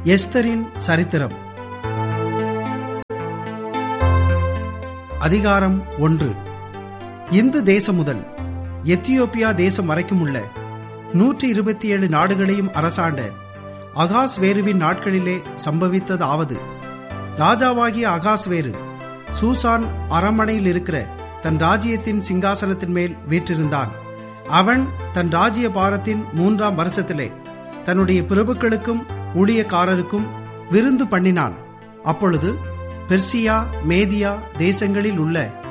எஸ்தரின் சரித்திரம் அதிகாரம் ஒன்று இந்து தேசம் முதல் எத்தியோப்பியா தேசம் வரைக்கும் உள்ள நூற்றி இருபத்தி ஏழு நாடுகளையும் அரசாண்ட அகாஸ் வேருவின் நாட்களிலே சம்பவித்ததாவது ராஜாவாகிய அகாஸ் வேறு சூசான் அரண்மனையில் இருக்கிற தன் ராஜ்யத்தின் சிங்காசனத்தின் மேல் வீற்றிருந்தான் அவன் தன் ராஜ்ய பாரத்தின் மூன்றாம் வருஷத்திலே தன்னுடைய பிரபுக்களுக்கும் ஊழியக்காரருக்கும் விருந்து பண்ணினான் அப்பொழுது பெர்சியா மேதியா தேசங்களில் உள்ள